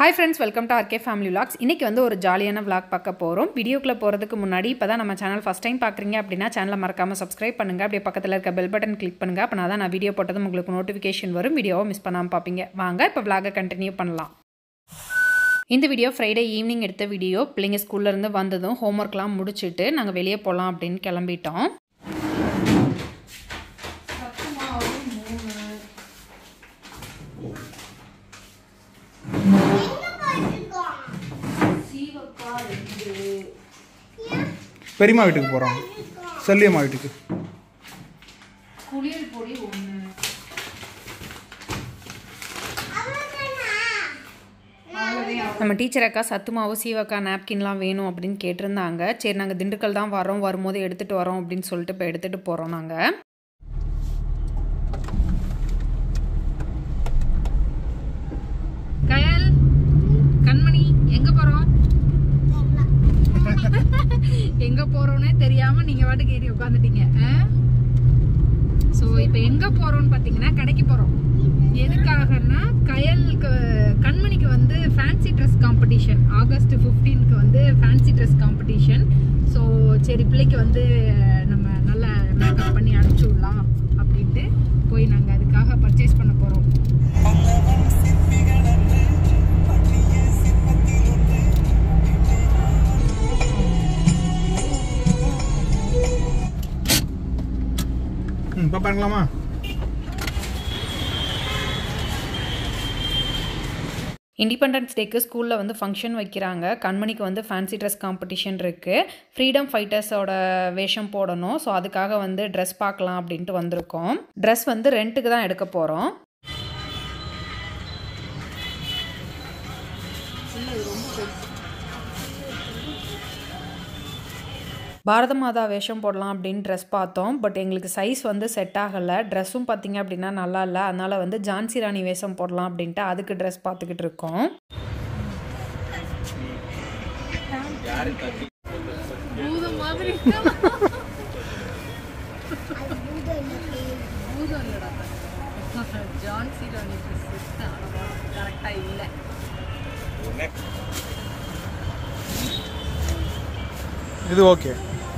hi friends welcome to RK family vlogs இன்றைக்கி வந்து ஒரு ஜாலியான விளாக் பார்க்க போகிறோம் வீடியோக்குள்ளே போகிறதுக்கு முன்னாடி இப்போ தான் நம்ம சேனல் ஃபஸ்ட் டைம் பார்க்குறீங்க அப்படின்னா சேனலை மறக்காமல் சப்ஸ்கிரைப் பண்ணுங்கள் அப்படியே பக்கத்தில் இருக்க பெல் பட்டன் கிளிக் பண்ணுங்கள் அப்போ தான் நான் வீடியோ போட்டதும் உங்களுக்கு நோட்டிஃபிகேஷன் வரும் வீடியோவை மிஸ் பண்ணாமல் பார்ப்பீங்க வாங்க இப்போ விளாகை கண்டினியூ பண்ணலாம் இந்த வீடியோ ஃப்ரைடே ஈவினிங் எடுத்த வீடியோ பிள்ளைங்க ஸ்கூல்லேருந்து வந்ததும் ஹோம்ஒர்க்லாம் முடிச்சுட்டு நாங்கள் வெளியே போகலாம் அப்படின்னு கிளம்பிட்டோம் பெரியம்மா வீட்டுக்கு போகிறோம் செல்லியம்மா வீட்டுக்கு குளியல் பொடி ஒன்று நம்ம டீச்சர் அக்கா சத்து மாவு சீவக்கா நாப்கின்லாம் வேணும் அப்படின்னு கேட்டிருந்தாங்க சரி நாங்கள் திண்டுக்கல் தான் வரோம் வரும்போது எடுத்துகிட்டு வரோம் அப்படின்னு சொல்லிட்டு இப்போ எடுத்துகிட்டு போகிறோம் நாங்கள் கயல் கண்மணி எங்கே போகிறோம் எங்கே போகிறோன்னே தெரியாமல் நீங்கள் வாட்டுக்கு ஏறி உட்காந்துட்டீங்க ஸோ இப்போ எங்கே போகிறோம்னு பார்த்தீங்கன்னா கடைக்கு போகிறோம் எதுக்காகன்னா கயலுக்கு கண்மணிக்கு வந்து ஃபேன்சி ட்ரெஸ் காம்படிஷன் ஆகஸ்ட் ஃபிஃப்டீனுக்கு வந்து ஃபேன்சி ட்ரெஸ் காம்படிஷன் ஸோ சரி பிள்ளைக்கு வந்து நம்ம நல்லா மேக்கப் பண்ணி அனுப்பிச்சி விடலாம் அப்படின்ட்டு போய் நாங்கள் அதுக்காக பர்ச்சேஸ் பண்ண போகிறோம் ம் இப்போ பண்ணலாமா இண்டிபெண்டன்ஸ் டேக்கு ஸ்கூலில் வந்து ஃபங்க்ஷன் வைக்கிறாங்க கண்மணிக்கு வந்து ஃபேன்சி ட்ரெஸ் காம்படிஷன் இருக்குது ஃப்ரீடம் ஃபைட்டர்ஸோட வேஷம் போடணும் ஸோ அதுக்காக வந்து ட்ரெஸ் பார்க்கலாம் அப்படின்ட்டு வந்திருக்கோம் ட்ரெஸ் வந்து ரெண்ட்டுக்கு தான் எடுக்க போகிறோம் பாரத மாதா வேஷம் போடலாம் அப்படின்னு ட்ரெஸ் பார்த்தோம் பட் எங்களுக்கு சைஸ் வந்து செட் ஆகலை ட்ரெஸ்ஸும் பார்த்தீங்க அப்படின்னா நல்லா இல்லை அதனால் வந்து ஜான்சி ராணி வேஷம் போடலாம் அப்படின்ட்டு அதுக்கு ட்ரெஸ் பார்த்துக்கிட்டு இருக்கோம் ஜான்சி ராணி ட்ரெஸ் கரெக்டாக இல்லை இது ஓகே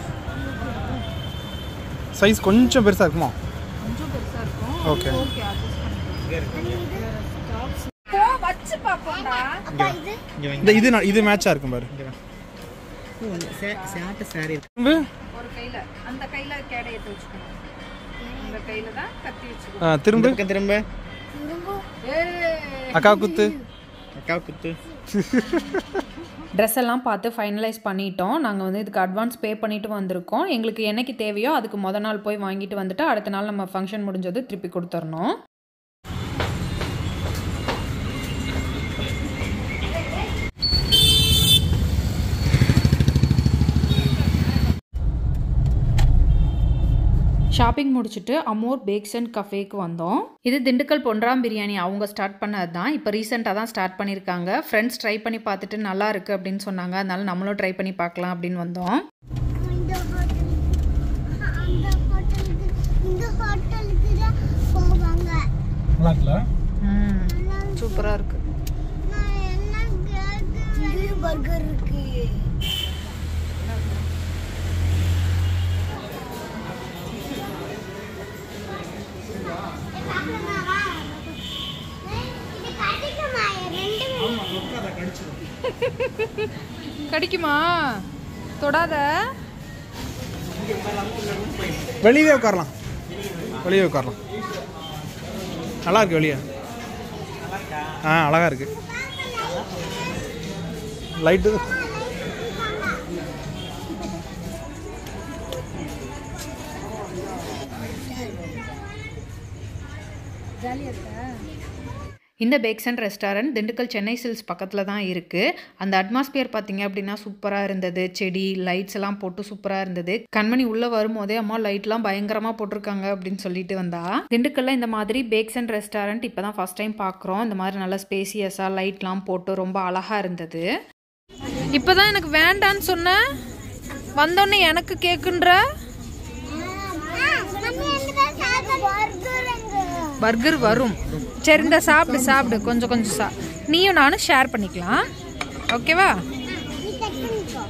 சைஸ் கொஞ்சம் பெருசாக இருக்குமா கொஞ்சம் பெருசாக இருக்கும் ஓகே ஓகே வச்சு பார்ப்போம்டா இந்த இது ந- இது மேட்சாக இருக்கும் பாரு சேட்டு சாரி இருக்கு திரும்ப ஒரு கையில் அந்த கையில் கேடை எடுத்து வச்சுக்கணும் இந்த கையில் தான் கத்தி வச்சுக்கணும் ஆ, திரும்ப பக்கம் திரும்ப அக்கா குத்து அக்கா குத்து ட்ரெஸ் எல்லாம் பார்த்து ஃபைனலைஸ் பண்ணிட்டோம் நாங்கள் வந்து இதுக்கு அட்வான்ஸ் பே பண்ணிட்டு வந்திருக்கோம் எங்களுக்கு என்னைக்கு தேவையோ அதுக்கு முத நாள் போய் வாங்கிட்டு வந்துட்டு அடுத்த நாள் நம்ம ஃபங்க்ஷன் முடிஞ்சது திருப்பி கொடுத்துடணும் ஷாப்பிங் முடிச்சுட்டு அமோர் பேக்ஸ் அண்ட் கஃபேக்கு வந்தோம் இது திண்டுக்கல் பொன்றாம் பிரியாணி அவங்க ஸ்டார்ட் பண்ணது தான் இப்போ ரீசெண்டாக தான் ஸ்டார்ட் பண்ணியிருக்காங்க ஃப்ரெண்ட்ஸ் ட்ரை பண்ணி பார்த்துட்டு நல்லா இருக்குது அப்படின்னு சொன்னாங்க அதனால நம்மளும் ட்ரை பண்ணி பார்க்கலாம் அப்படின்னு வந்தோம் இந்த ஹோட்டலுக்கு அந்த ஹோட்டலுக்கு இந்த ஹோட்டலுக்கு தான் போவாங்க நல்லா இருக்குல்ல சூப்பராக இருக்குது நான் என்ன கேட்குறேன் பர்கர் இருக்கு கடிக்குமா தொடாத வெளியவே உட்காரலாம் வெளியே உட்காரலாம் நல்லா இருக்கு வெளியே ஆ அழகா இருக்கு லைட்டு இந்த bakes and restaurant Dindigul Chennai silks பக்கத்தில் தான் இருக்குது அந்த அட்மாஸ்பியர் பார்த்தீங்க அப்படின்னா சூப்பராக இருந்தது செடி லைட்ஸ் எல்லாம் போட்டு சூப்பராக இருந்தது கண்மணி உள்ளே வரும்போதே அம்மா லைட்லாம் பயங்கரமாக போட்டிருக்காங்க அப்படின்னு சொல்லிட்டு வந்தா திண்டுக்கல்ல இந்த மாதிரி பேக்ஸ் அண்ட் ரெஸ்டாரண்ட் இப்போ தான் ஃபஸ்ட் டைம் பார்க்குறோம் இந்த மாதிரி நல்லா ஸ்பேசியஸாக லைட்லாம் போட்டு ரொம்ப அழகாக இருந்தது இப்போ தான் எனக்கு வேண்டான்னு சொன்னேன் வந்தோடனே எனக்கு கேட்குன்ற பர்கர் எங்க பர்கர் வரும் சரி இந்த சாப்பிடு சாப்பிடு கொஞ்சம் கொஞ்சம் சா நீயும் நானும் ஷேர் பண்ணிக்கலாம் ஓகேவா நீ கட் பண்ணிக்கோ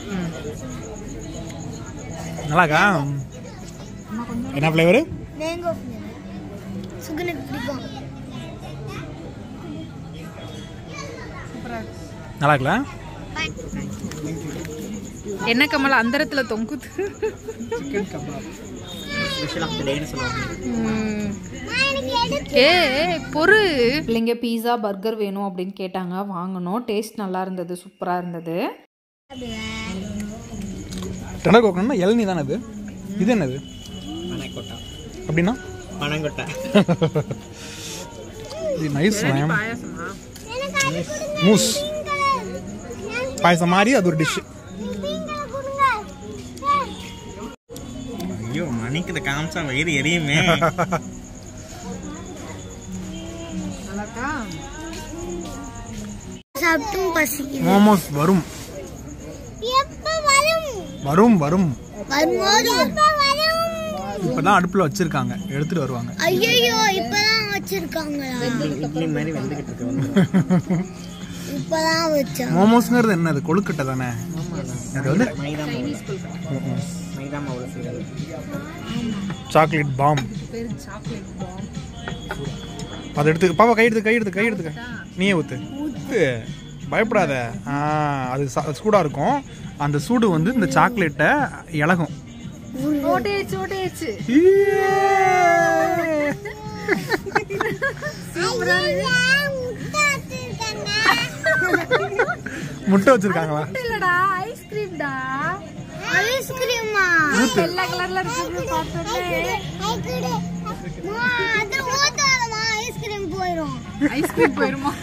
நல்லாக்கா என்ன ஃப்ளேவரு மேங்கோ சுகனுக்கு பிடிக்கும் நல்லா இருக்குல்ல என்ன கமலா அந்தரத்தில் தொங்குது chicken kebab special of the டேன்னு சொல்லுவாங்க நான் எனக்கு எடு ஏ பொறு பிள்ளைங்க பீஸா பர்கர் வேணும் அப்படின்னு கேட்டாங்க வாங்கினோம் டேஸ்ட் நல்லா இருந்தது சூப்பராக இருந்தது டெண்டர் கோகனட்னா இளநீ தானே இது இது என்னது பனைக்கொட்டா அப்படின்னா பனங்கொட்டை இது நைஸ் மேம் பாயாசமா எனக்கு அது கொடுங்க மூஸ் கலர் பாயசம் மாதிரி அது ஒரு டிஷ்ஷு பிங்க் கலர் கொடுங்க ஏய், ஐயோ மணிக்கு இதை காமிச்சா வயிறு எரியுமே நல்லாக்கா சாப்பிட்டும் பசிக்குது மோமோஸ் வரும் எப்ப வரும் வரும் வரும் வரும்போது எப்ப வரும் இப்பதான் அடுப்புல வச்சிருக்காங்க எடுத்துட்டு வருவாங்க ஐயோ இப்பதான் வச்சிருக்காங்களா இட்லி மாதிரி வெந்துகிட்டு இருக்கு வந்து இப்பதான் வச்சோம் மோமோஸ்ங்கிறது என்னது கொழுக்கட்டை தானே அது வந்து மைதா மாவு மைதா மாவுல செய்யறது சாக்லேட் பாம் பேர் சாக்லேட் பாம் அதை எடுத்து பாப்பா கை எடுத்து கை எடுத்து கை எடுத்துக்க நீயே ஊத்து ஊத்து பயப்படாத ஆ அது ச- சூடா இருக்கும் அந்த சூடு வந்து இந்த சாக்லேட்டை இலகும் ஓட்டேச்சு ஓட்டேச்சு முட்டை வச்சிருக்காங்களா இல்லடா ஐஸ்கிரீம்டா ஐஸ்கிரீமா வெள்ளை கலர்ல இருக்குது பார்த்தோன்னே அது ஊத்தாதமா ஐஸ்கிரீம் போயிடும் ஐஸ்கிரீம் போயிருமா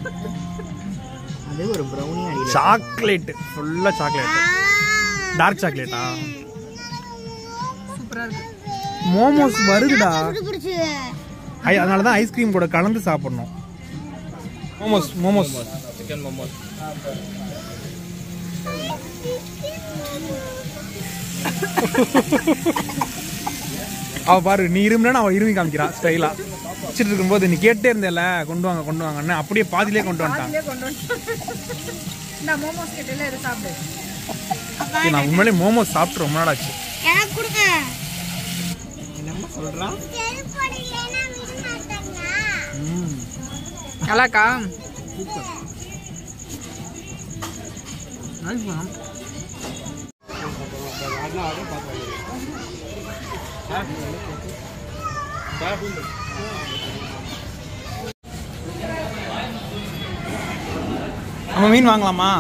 அது ஒரு ப்ரௌனி அடியில் சாக்லேட் ஃபுல்லா சாக்லேட் டார்க் சாக்லேட்டா சூப்பரா இருக்கு மோமோஸ் வருதுடா பிடிச்சி ஐ அதனால தான் ஐஸ்கிரீம் கூட கலந்து சாப்பிடணும் மோமோஸ் மோமோஸ் சிக்கன் மோமோஸ் அவ பாரு நீ இருமுனா அவ இருமி காமிக்கிறான் ஸ்டைலா வச்சுட்டு இருக்கும்போது நீ கேட்டே இருந்தேல கொண்டு வாங்க கொண்டு வாங்கன்னு அப்படியே பாதியிலே கொண்டு வந்துட்டான் இதுலயே கொண்டு வந்து இந்த மோமோஸ் கிட்ட இரு சாப்பிடு சரி, நான் உண்மையிலே மோமோஸ் சாப்பிட்டு ரொம்ப நாள் ஆச்சு எனக்கு கொடுங்க என்னம்மா சொல்றான் செருப்படி இல்லைன்னா விட மாட்டாங்களா நல்லாக்கா நம்ம மீன் வாங்கலாமா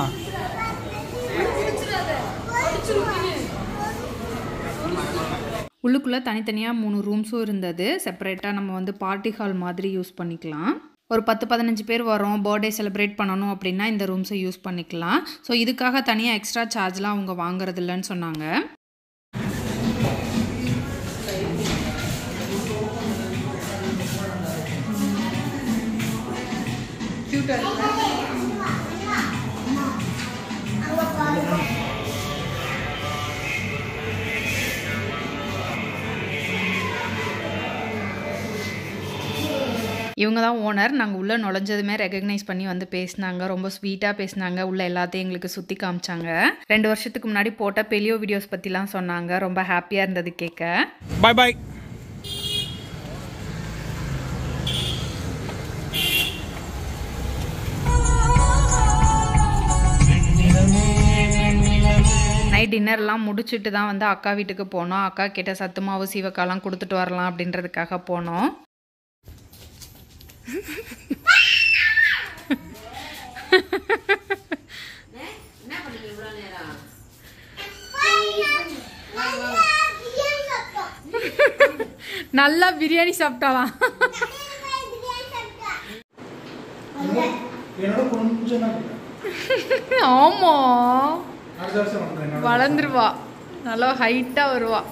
உள்ளுக்குள்ளே தனித்தனியாக மூணு ரூம்ஸும் இருந்தது செப்பரேட்டாக நம்ம வந்து பார்ட்டி ஹால் மாதிரி யூஸ் பண்ணிக்கலாம் ஒரு பத்து பதினஞ்சு பேர் வரோம் பர்த்டே செலிப்ரேட் பண்ணணும் அப்படின்னா இந்த ரூம்ஸை யூஸ் பண்ணிக்கலாம் ஸோ இதுக்காக தனியாக எக்ஸ்ட்ரா சார்ஜ்லாம் அவங்க வாங்குறது இல்லைன்னு சொன்னாங்க இவங்க தான் ஓனர் நாங்கள் உள்ளே நுழைஞ்சதுமே ரெகக்னைஸ் பண்ணி வந்து பேசினாங்க ரொம்ப ஸ்வீட்டாக பேசினாங்க உள்ள எல்லாத்தையும் எங்களுக்கு சுற்றி காமிச்சாங்க ரெண்டு வருஷத்துக்கு முன்னாடி போட்ட பெலியோ வீடியோஸ் பற்றிலாம் சொன்னாங்க ரொம்ப ஹாப்பியாக இருந்தது கேட்க பாய் பாய் நைட் டின்னர்லாம் முடிச்சுட்டு தான் வந்து அக்கா வீட்டுக்கு போனோம் அக்கா கிட்ட சத்து மாவு சீவக்காலாம் கொடுத்துட்டு வரலாம் அப்படின்றதுக்காக போனோம் நல்லா பிரியாணி சாப்பிட்டாலாம் என்னோட கொஞ்சம் ஆமா அடுத்த வருஷம் வந்துடுறேன் வளர்ந்துருவா நல்லா ஹைட்டா வருவா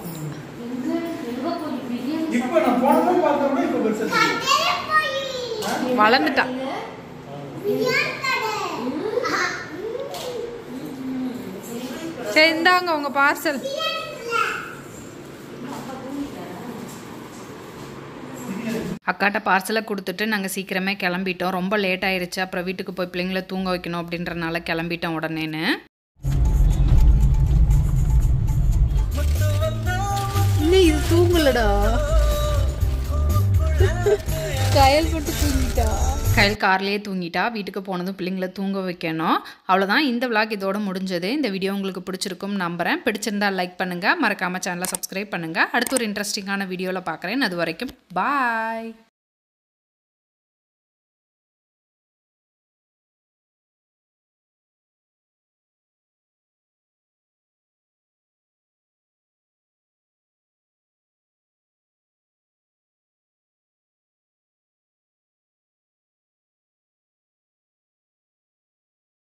இப்போ நான் போனதும் பார்த்தோம்னா இப்போ பெருசா வளர்ந்துட்டா சரி இந்தாங்க உங்க பார்சல் அக்காட்ட பார்சலை கொடுத்துட்டு நாங்கள் சீக்கிரமே கிளம்பிட்டோம் ரொம்ப லேட் ஆயிருச்சு அப்புறம் வீட்டுக்கு போய் பிள்ளைங்கள தூங்க வைக்கணும் அப்படின்றனால கிளம்பிட்டோம் உடனேன்னு இன்னும் இது தூங்கலடா கயல் போட்டு தூங்கிட்டா கையில் கார்லேயே தூங்கிட்டா வீட்டுக்கு போனதும் பிள்ளைங்கள தூங்க வைக்கணும் அவ்வளோதான் இந்த விளாக் இதோட முடிஞ்சது இந்த வீடியோ உங்களுக்கு பிடிச்சிருக்கும் நம்புறேன் பிடிச்சிருந்தா லைக் பண்ணுங்கள் மறக்காமல் சேனலை சப்ஸ்கிரைப் பண்ணுங்கள் அடுத்து ஒரு இன்ட்ரெஸ்டிங்கான வீடியோவில் பார்க்குறேன் அது வரைக்கும் பாய்